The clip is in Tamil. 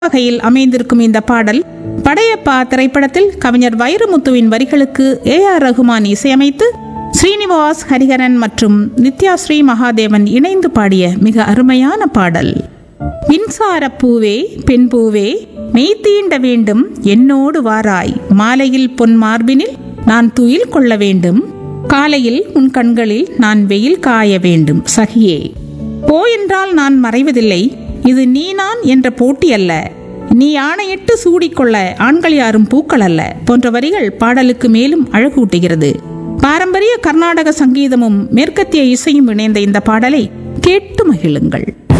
வகையில் அமைந்திருக்கும் இந்த பாடல் படையப்பா திரைப்படத்தில் கவிஞர் வைரமுத்துவின் வரிகளுக்கு ஏ ஆர் ரகுமான் இசையமைத்து ஸ்ரீனிவாஸ் ஹரிஹரன் மற்றும் நித்யாஸ்ரீ மகாதேவன் இணைந்து பாடிய மிக அருமையான பாடல் மின்சார பூவே பெண் பூவே மெய்தீண்ட வேண்டும் என்னோடு வாராய் மாலையில் பொன் மார்பினில் நான் துயில் கொள்ள வேண்டும் காலையில் உன் கண்களில் நான் வெயில் காய வேண்டும் சகியே போ என்றால் நான் மறைவதில்லை இது நீ நான் என்ற போட்டி அல்ல நீ ஆணையிட்டு சூடிக்கொள்ள ஆண்கள் யாரும் பூக்கள் அல்ல போன்ற வரிகள் பாடலுக்கு மேலும் அழகூட்டுகிறது பாரம்பரிய கர்நாடக சங்கீதமும் மேற்கத்திய இசையும் இணைந்த இந்த பாடலை கேட்டு மகிழுங்கள்